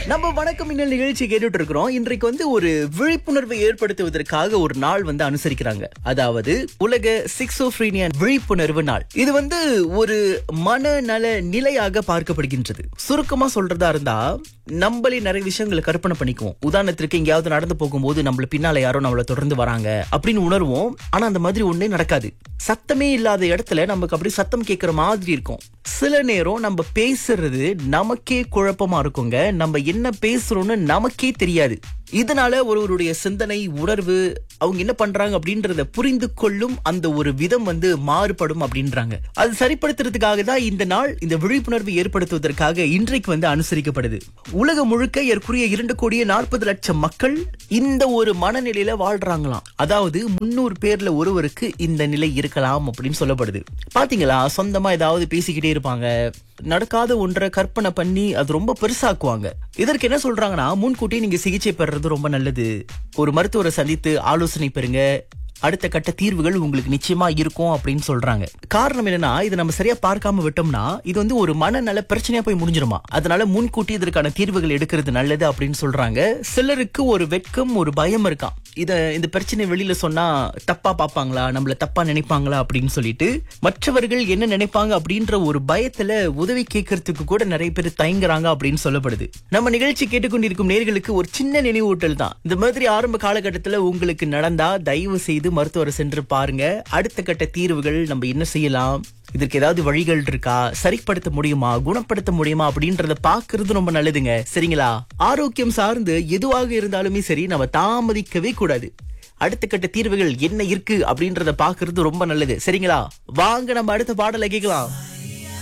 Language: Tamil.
நம்ம வணக்கம் இன்னல் நிகழ்ச்சி கேட்டுட்டு இருக்கிறோம் இன்றைக்கு வந்து ஒரு விழிப்புணர்வை ஏற்படுத்துவதற்காக ஒரு நாள் வந்து அனுசரிக்கிறாங்க அதாவது உலக சிக்ஸோஃப்ரீனியன் விழிப்புணர்வு நாள் இது வந்து ஒரு மனநல நிலையாக பார்க்கப்படுகின்றது சுருக்கமா சொல்றதா இருந்தா நம்மளே நிறைய விஷயங்களை கற்பனை பண்ணிக்குவோம் உதாரணத்திற்கு எங்கேயாவது நடந்து போகும்போது நம்மள பின்னால யாரோ நம்மள தொடர்ந்து வராங்க அப்படின்னு உணர்வோம் ஆனா அந்த மாதிரி ஒண்ணே நடக்காது சத்தமே இல்லாத இடத்துல நமக்கு அப்படி சத்தம் கேட்கிற மாதிரி இருக்கும் சில நேரம் நம்ம பேசுறது நமக்கே குழப்பமா இருக்குங்க நம்ம என்ன பேசுறோம்னு நமக்கே தெரியாது இதனால ஒருவருடைய சிந்தனை உணர்வு அவங்க என்ன பண்றாங்க அப்படின்றத புரிந்து கொள்ளும் அந்த ஒரு விதம் வந்து மாறுபடும் அப்படின்றாங்க அது சரிப்படுத்துறதுக்காக தான் இந்த நாள் இந்த விழிப்புணர்வு ஏற்படுத்துவதற்காக இன்றைக்கு வந்து அனுசரிக்கப்படுது உலகம் முழுக்க ஏற்குரிய இரண்டு கோடியே நாற்பது லட்சம் மக்கள் இந்த ஒரு மனநிலையில வாழ்றாங்களாம் அதாவது முன்னூறு பேர்ல ஒருவருக்கு இந்த நிலை இருக்கலாம் அப்படின்னு சொல்லப்படுது பாத்தீங்களா சொந்தமா ஏதாவது பேசிக்கிட்டே இருப்பாங்க நடக்காத ஒன்றை கற்பனை பண்ணி அது ரொம்ப பெருசாக்குவாங்க இதற்கு என்ன சொல்றாங்கன்னா முன்கூட்டி நீங்க சிகிச்சை பெறுறது ரொம்ப நல்லது ஒரு மருத்துவரை சந்தித்து ஆலோசனை பெறுங்க அடுத்த கட்ட தீர்வுகள் உங்களுக்கு நிச்சயமா இருக்கும் அப்படின்னு சொல்றாங்க காரணம் என்னன்னா இதை நம்ம சரியா பார்க்காம விட்டோம்னா இது வந்து ஒரு மனநல பிரச்சனையா போய் முடிஞ்சிருமா அதனால முன்கூட்டி இதற்கான தீர்வுகள் எடுக்கிறது நல்லது அப்படின்னு சொல்றாங்க சிலருக்கு ஒரு வெட்கம் ஒரு பயம் இருக்கான் இத இந்த பிரச்சனை வெளியில சொன்னா தப்பா பாப்பாங்களா நம்மள தப்பா நினைப்பாங்களா அப்படின்னு சொல்லிட்டு மற்றவர்கள் என்ன நினைப்பாங்க அப்படின்ற ஒரு பயத்துல உதவி கேட்கறதுக்கு கூட நிறைய பேர் தயங்குறாங்க அப்படின்னு சொல்லப்படுது நம்ம நிகழ்ச்சி கேட்டுக்கொண்டிருக்கும் நேர்களுக்கு ஒரு சின்ன நினைவூட்டல் தான் இந்த மாதிரி ஆரம்ப காலகட்டத்துல உங்களுக்கு நடந்தா தயவு செய்து மருத்துவரை சென்று பாருங்க அடுத்த கட்ட தீர்வுகள் நம்ம என்ன செய்யலாம் இதற்கு ஏதாவது வழிகள் இருக்கா சரிப்படுத்த முடியுமா குணப்படுத்த முடியுமா அப்படின்றத பாக்குறது ரொம்ப நல்லதுங்க சரிங்களா ஆரோக்கியம் சார்ந்து எதுவாக இருந்தாலுமே சரி நம்ம தாமதிக்கவே கூடாது அடுத்த கட்ட தீர்வுகள் என்ன இருக்கு அப்படின்றத பாக்குறது ரொம்ப நல்லது சரிங்களா வாங்க நம்ம அடுத்த பாடலை கேட்கலாம்